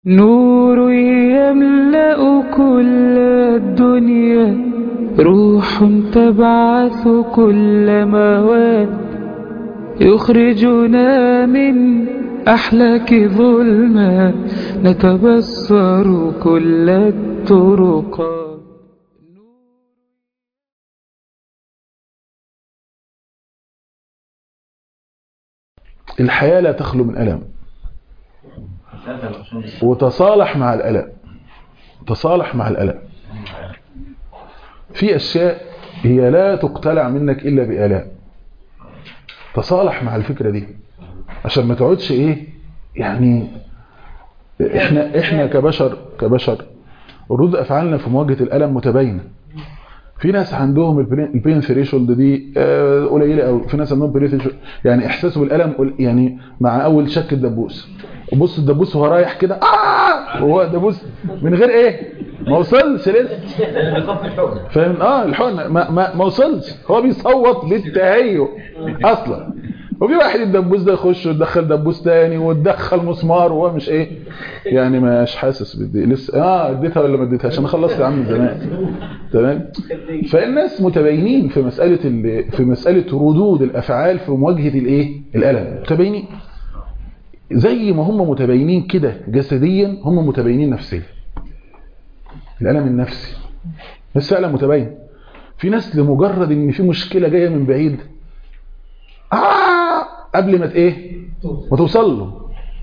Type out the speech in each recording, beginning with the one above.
نور يملأ كل الدنيا روح تبعث كل مواد يخرجنا من أحلاك ظلمات نتبصر كل الطرقات الحياة لا تخلو من ألم وتصالح مع الألم تصالح مع الألم في أشياء هي لا تقتلع منك إلا بآلام تصالح مع الفكرة دي عشان ما تقعدش إيه يعني إحنا, إحنا كبشر كبشر ردود أفعالنا في مواجهة الألم متباينة في ناس عندهم البين ثريشولد دي قليله قوي في ناس عندهم بين يعني احساسه بالالم يعني مع اول شك الدبوس بص الدبوس وهو رايح كده اه وهو دبوس من غير ايه ما وصلش لسه فاهم اه الحقن ما, ما, ما وصلش هو بيصوت للتهيؤ اصلا وفي واحد الدبوس ده يخش ويدخل دبوس تاني وتدخل مسمار وهو مش ايه يعني مش حاسس بدي لسه اه اديتها ولا ما اديتهاش انا خلصت يا عم زمان تمام فالناس متباينين في مساله في مساله ردود الافعال في مواجهه الايه الالم متباينين زي ما هم متباينين كده جسديا هم متباينين نفسيا الالم النفسي بس فعلا متباين في ناس لمجرد ان في مشكله جايه من بعيد آه قبل ما ايه ما توصل له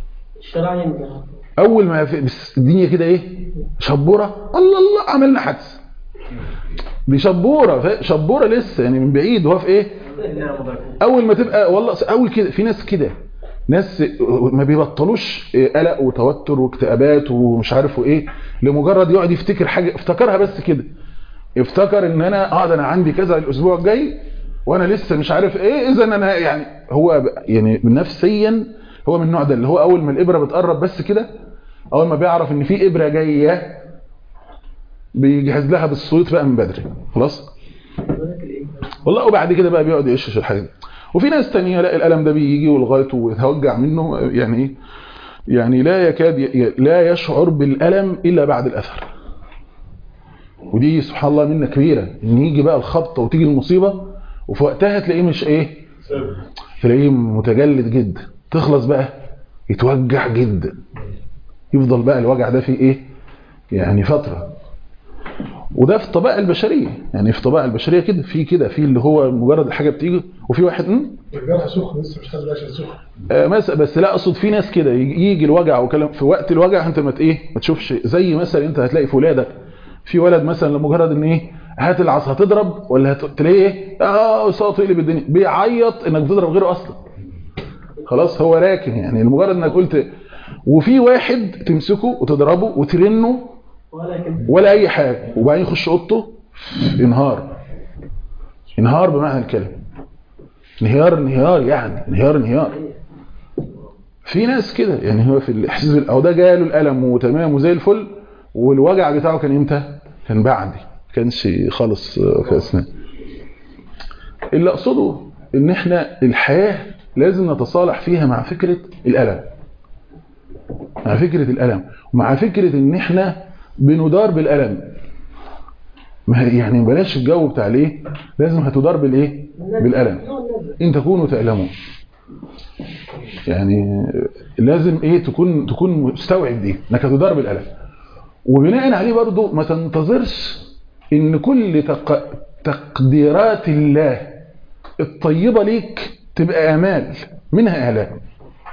اول ما في بس الدنيا كده ايه شبوره الله الله عملنا حدث دي شبوره شبوره لسه يعني من بعيد وهو في ايه اول ما تبقى والله اول كده في ناس كده ناس ما بيبطلوش قلق وتوتر واكتئابات ومش عارف ايه لمجرد يقعد يفتكر حاجه افتكرها بس كده افتكر ان انا اه ده انا عندي كذا الاسبوع الجاي وانا لسه مش عارف ايه اذا انا يعني هو يعني نفسيا هو من النوع ده اللي هو اول ما الابره بتقرب بس كده اول ما بيعرف ان في ابره جايه بيجهز لها بالصوت بقى من بدري خلاص والله وبعد كده بقى بيقعد يقشش الحاجه دي وفي ناس تانية لا الالم ده بيجي ولغايته ويتوجع منه يعني ايه يعني لا يكاد ي... لا يشعر بالالم الا بعد الاثر ودي سبحان الله منه كبيره ان يجي بقى الخبطه وتيجي المصيبه وفي وقتها تلاقيه مش ايه تلاقيه متجلد جدا تخلص بقى يتوجع جدا يفضل بقى الوجع ده فيه ايه يعني فترة وده في الطبائع البشرية يعني في الطبائع البشرية كده في كده في اللي هو مجرد الحاجة بتيجي وفي واحد الجرح سخن لسه مش حاسس بقى سخن آه مثلا بس لا اقصد في ناس كده يجي الوجع وكلام في وقت الوجع انت ما ايه ما تشوفش زي مثلا انت هتلاقي في ولادك في ولد مثلا لمجرد ان ايه هات العصا هتضرب ولا هت... تلاقيه ايه اه صوت يقلب الدنيا بيعيط انك بتضرب غيره اصلا خلاص هو راكن يعني لمجرد انك قلت وفي واحد تمسكه وتضربه وترنه ولا اي حاجه وبعدين يخش اوضته انهار انهار بمعنى الكلمه انهيار انهيار يعني انهيار انهيار في ناس كده يعني هو في الاحساس او ده جاله الالم وتمام وزي الفل والوجع بتاعه كان امتى كان بعدي كانش خالص في أثناء اللي أقصده إن إحنا الحياة لازم نتصالح فيها مع فكرة الألم مع فكرة الألم ومع فكرة إن إحنا بندار بالألم يعني بلاش الجو بتاع ليه لازم هتدار بالإيه بالألم إن تكونوا تألمون يعني لازم إيه تكون تكون مستوعب دي إنك هتدار بالألم وبناء عليه برضو ما تنتظرش ان كل تق... تقديرات الله الطيبة ليك تبقى امال منها الام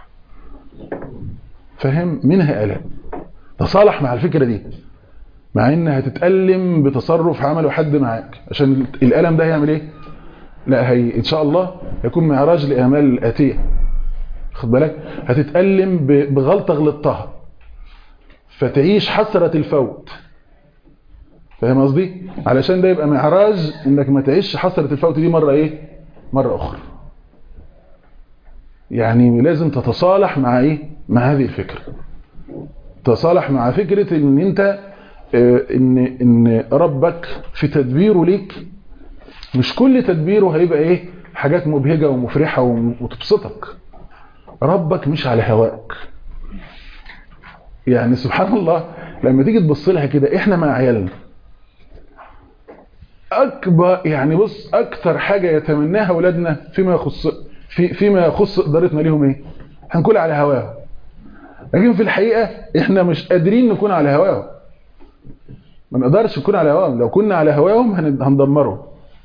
فاهم منها الام تصالح مع الفكرة دي مع انها تتألم بتصرف عمله حد معاك عشان الالم ده هيعمل ايه لا هي ان شاء الله هيكون معراج لامال الاتيه خد بالك هتتألم بغلطة غلطتها فتعيش حسرة الفوت فاهم قصدي علشان ده يبقى معراج انك ما تعيش حسرة الفوت دي مرة ايه مرة اخرى يعني لازم تتصالح مع ايه مع هذه الفكرة تتصالح مع فكرة ان انت ان ان ربك في تدبيره ليك مش كل تدبيره هيبقى ايه حاجات مبهجة ومفرحة وتبسطك ربك مش على هواك يعني سبحان الله لما تيجي تبص لها كده احنا مع عيالنا اكبر يعني بص اكتر حاجه يتمناها اولادنا فيما يخص في فيما يخص ادارتنا ليهم ايه هنكون على هواهم لكن في الحقيقه احنا مش قادرين نكون على هواهم ما نقدرش نكون على هواهم لو كنا على هواهم هن- هندمرهم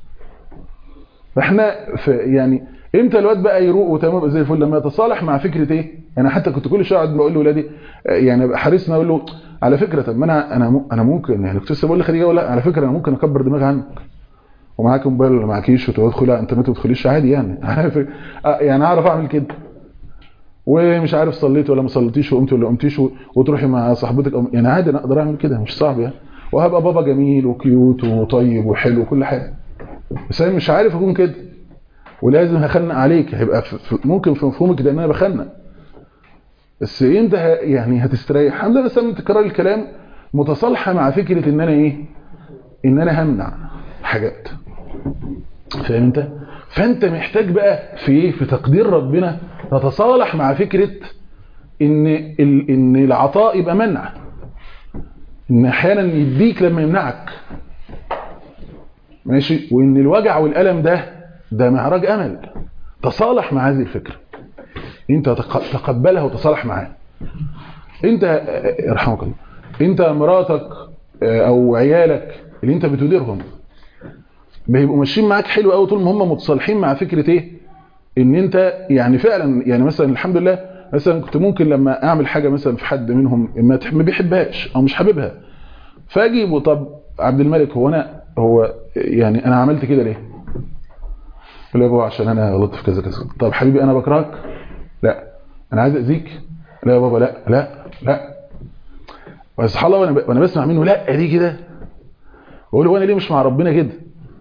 فاحنا في يعني امتى الواد بقى يروق وتمام يبقى زي الفل لما يتصالح مع فكره ايه يعني حتى كنت كل شويه اقعد بقول لاولادي آه، يعني أبقى حريصنا اقول له على فكره طب ما انا انا م- انا ممكن يعني كنت لسه بقول لخديجه ولا على فكره انا ممكن اكبر دماغي عنك ومعاك موبايل ولا معكيش وتدخل لا انت ما تدخليش عادي يعني عارف آه، يعني اعرف اعمل كده ومش عارف صليت ولا ما صليتيش وقمت ولا قمتيش و- وتروحي مع صاحبتك أو يعني عادي انا اقدر اعمل كده مش صعب يعني وهبقى بابا جميل وكيوت وطيب وحلو وكل حاجه بس انا مش عارف اكون كده ولازم هخنق عليك هيبقى في في- ممكن في مفهومك ده ان انا بخنق بس انت ه- يعني هتستريح الحمد لله بس لما تكرر الكلام متصالحه مع فكره ان انا ايه ان انا همنع حاجات فاهم انت فانت محتاج بقى في ايه في تقدير ربنا تتصالح مع فكره ان ال- ان العطاء يبقى منع ان احيانا يديك لما يمنعك ماشي وان الوجع والالم ده ده معراج امل تصالح مع هذه الفكره انت تق- تقبلها وتصالح معاها انت آه، يرحمك الله انت مراتك آه، او عيالك اللي انت بتديرهم بيبقوا ماشيين معاك حلو قوي طول ما هم متصالحين مع فكره ايه ان انت يعني فعلا يعني مثلا الحمد لله مثلا كنت ممكن لما اعمل حاجه مثلا في حد منهم ما تح- ما بيحبهاش او مش حاببها فاجيبه طب عبد الملك هو انا هو يعني انا عملت كده ليه؟ يقول لي يا بابا عشان انا غلطت في كذا كذا طب حبيبي انا بكرهك؟ لا انا عايز اذيك؟ لا يا بابا لا لا لا سبحان الله وانا ب- وانا بسمع منه لا دي كده بقول هو انا ليه مش مع ربنا كده؟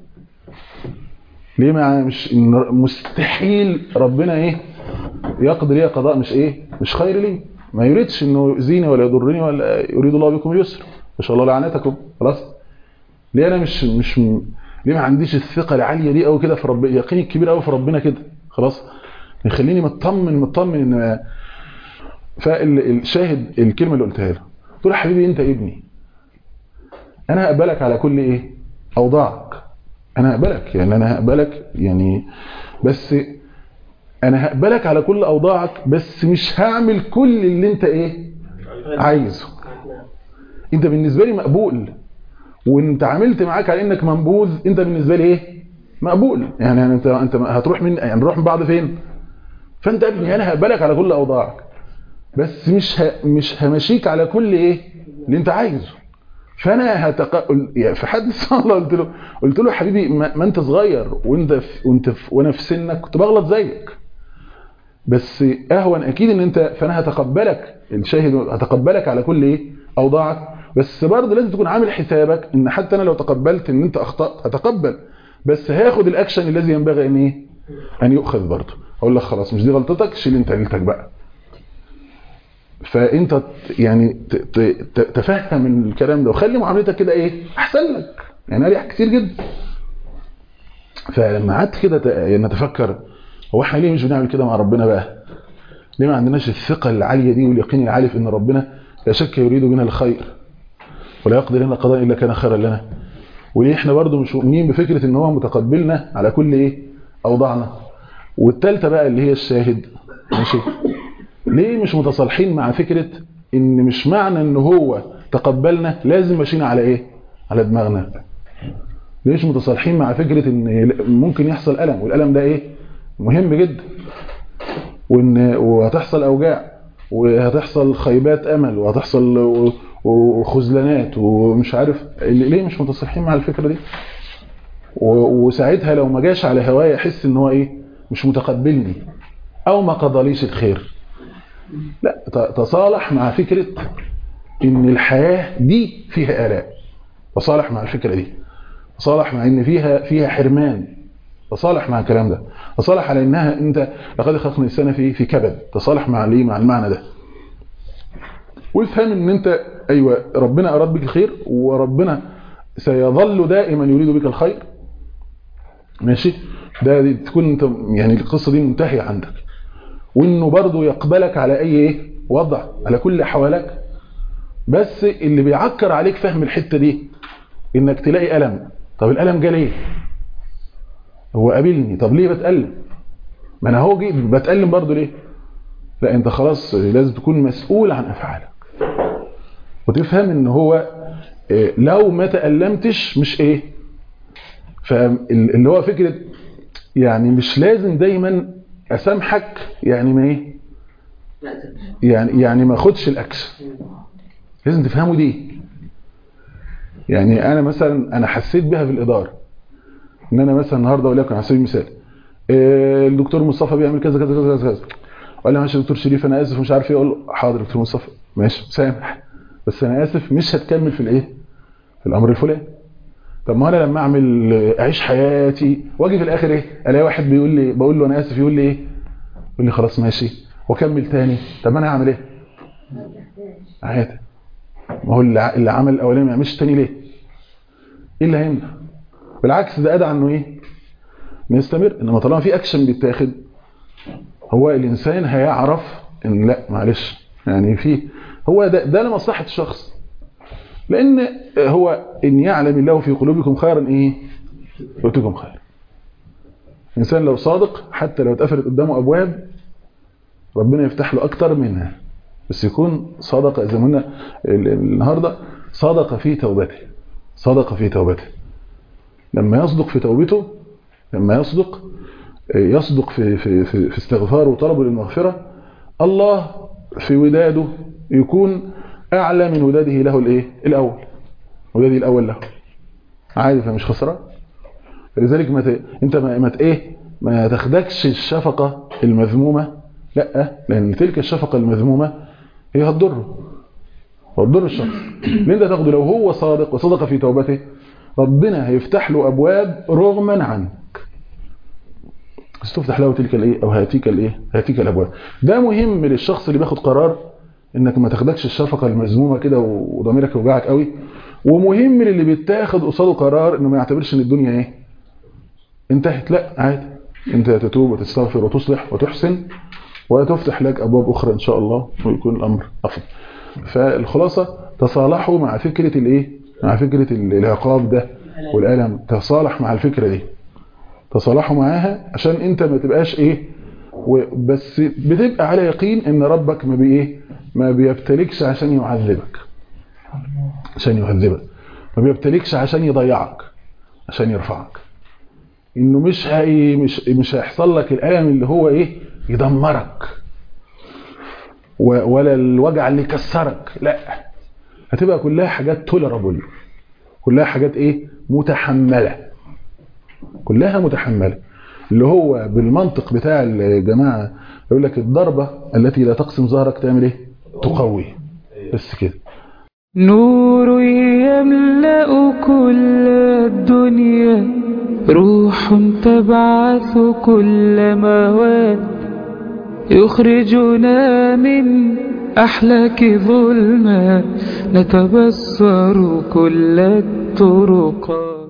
ليه مع مش إن مستحيل ربنا ايه يقضي لي قضاء مش ايه مش خير لي ما يريدش انه يؤذيني ولا يضرني ولا يريد الله بكم اليسر ما شاء الله لعنتكم خلاص ليه انا مش مش م- ليه ما عنديش الثقه العاليه دي قوي كده في ربنا يقيني الكبير قوي في ربنا كده خلاص يخليني مطمن مطمن ان فالشاهد الكلمه اللي قلتها له قلت له يا حبيبي انت ابني انا هقبلك على كل ايه اوضاعك انا هقبلك يعني انا هقبلك يعني بس انا هقبلك على كل اوضاعك بس مش هعمل كل اللي انت ايه عايزه انت بالنسبه لي مقبول وانت عاملت معاك على انك منبوذ انت بالنسبه لي ايه مقبول يعني انت انت هتروح من يعني نروح من بعض فين فانت ابني انا هقبلك على كل اوضاعك بس مش ه... مش همشيك على كل ايه اللي انت عايزه فانا هتق... يعني في حد صلى الله قلت له قلت له يا حبيبي ما, ما انت صغير وانت في... وانت في... وانا في سنك كنت بغلط زيك بس اهون اكيد ان انت فانا هتقبلك الشاهد هتقبلك على كل ايه اوضاعك بس برضه لازم تكون عامل حسابك ان حتى انا لو تقبلت ان انت اخطات هتقبل بس هاخد الاكشن الذي ينبغي ان ايه ان يؤخذ برضه اقول لك خلاص مش دي غلطتك شيل انت عيلتك بقى فانت ت- يعني ت- ت- ت- تفهم الكلام ده وخلي معاملتك كده ايه احسن لك يعني اريح كتير جدا فلما قعدت كده ت- يعني نتفكر هو احنا ليه مش بنعمل كده مع ربنا بقى ليه ما عندناش الثقه العاليه دي واليقين العالي في ان ربنا لا شك يريد بنا الخير ولا يقضي لنا قضاء الا كان خيرا لنا وليه احنا برضو مش مؤمنين بفكره ان هو متقبلنا على كل ايه اوضاعنا والثالثه بقى اللي هي الشاهد ماشي ليه مش متصالحين مع فكره ان مش معنى ان هو تقبلنا لازم ماشيين على ايه على دماغنا ليش متصالحين مع فكره ان ممكن يحصل الم والالم ده ايه مهم جدا وان وهتحصل اوجاع وهتحصل خيبات امل وهتحصل و- وخذلانات ومش عارف ليه مش متصالحين مع الفكره دي و- وساعتها لو ما جاش على هوايه يحس ان هو ايه مش متقبلني او ما قضاليش الخير لا ت- تصالح مع فكره ان الحياه دي فيها الاء تصالح مع الفكره دي تصالح مع ان فيها فيها حرمان تصالح مع الكلام ده تصالح على انها انت لقد خلقنا الانسان في في كبد تصالح مع ليه مع المعنى ده وافهم ان انت ايوه ربنا اراد بك الخير وربنا سيظل دائما يريد بك الخير ماشي ده دي تكون انت يعني القصه دي منتهيه عندك وانه برضه يقبلك على اي ايه وضع على كل احوالك بس اللي بيعكر عليك فهم الحتة دي انك تلاقي ألم طب الألم جه ليه هو قابلني طب ليه بتألم ما انا هو جي بتألم برضه ليه لا انت خلاص لازم تكون مسؤول عن افعالك وتفهم ان هو إيه، لو ما تألمتش مش ايه فاللي هو فكرة يعني مش لازم دايما اسامحك يعني ما ايه يعني يعني ما اخدش الاكشن لازم تفهموا دي يعني انا مثلا انا حسيت بها في الاداره ان انا مثلا النهارده وليكن على سبيل المثال إيه، الدكتور مصطفى بيعمل كذا كذا كذا كذا كذا قال لي ماشي يا دكتور شريف انا اسف مش عارف ايه اقول له حاضر يا دكتور مصطفى ماشي سامح بس انا اسف مش هتكمل في الايه في الامر الفلاني طب ما انا لما اعمل اعيش حياتي واجي في الاخر ايه الاقي واحد بيقول لي بقول له انا اسف يقول لي ايه يقول لي خلاص ماشي واكمل تاني طب انا هعمل ايه عادي ما هو اللي ع- اللي عمل الاولاني ما يعملش تاني ليه ايه اللي هيمنع بالعكس ده ادعى انه ايه انه يستمر انما طالما في اكشن بيتاخد هو الانسان هيعرف ان لا معلش يعني في هو ده ده لمصلحه الشخص لان هو ان يعلم الله في قلوبكم خيرا ايه يؤتكم خير الانسان لو صادق حتى لو اتقفلت قدامه ابواب ربنا يفتح له اكتر منها بس يكون صادق زي ما قلنا ال- النهارده صادق في توبته صادق في توبته لما يصدق في توبته لما يصدق يصدق في في في, في استغفاره وطلبه للمغفره الله في وداده يكون اعلى من وداده له الايه الاول وداده الاول له عادي فمش خسران لذلك ما ت... انت ما, ما ت... ايه ما تاخدكش الشفقه المذمومه لا لان تلك الشفقه المذمومه هي هتضره هتضر الشخص ليه انت تاخده لو هو صادق وصدق في توبته ربنا هيفتح له ابواب رغما عنك بس تفتح له تلك الايه او هاتيك الايه هاتيك الابواب ده مهم للشخص اللي بياخد قرار انك ما تاخدكش الشفقه المذمومه كده وضميرك يوجعك قوي ومهم للي بيتاخد قصاده قرار انه ما يعتبرش ان الدنيا ايه انتهت لا عادي انت تتوب وتستغفر وتصلح وتحسن وتفتح لك ابواب اخرى ان شاء الله ويكون الامر افضل فالخلاصه تصالحوا مع فكره الايه مع فكره العقاب ده والالم تصالح مع الفكره دي تصالحوا معاها عشان انت ما تبقاش ايه بس بتبقى على يقين ان ربك ما بي ايه ما بيبتليكش عشان يعذبك عشان يعذبك ما بيبتليكش عشان يضيعك عشان يرفعك انه مش هي مش مش هيحصل لك الالم اللي هو ايه يدمرك ولا الوجع اللي يكسرك لا هتبقى كلها حاجات تولرابل كلها حاجات ايه متحمله كلها متحمله اللي هو بالمنطق بتاع الجماعه يقول لك الضربه التي لا تقسم ظهرك تعمل ايه تقوي بس كده نور يملأ كل الدنيا روح تبعث كل مواد يخرجنا من أحلاك ظلمات نتبصر كل الطرقات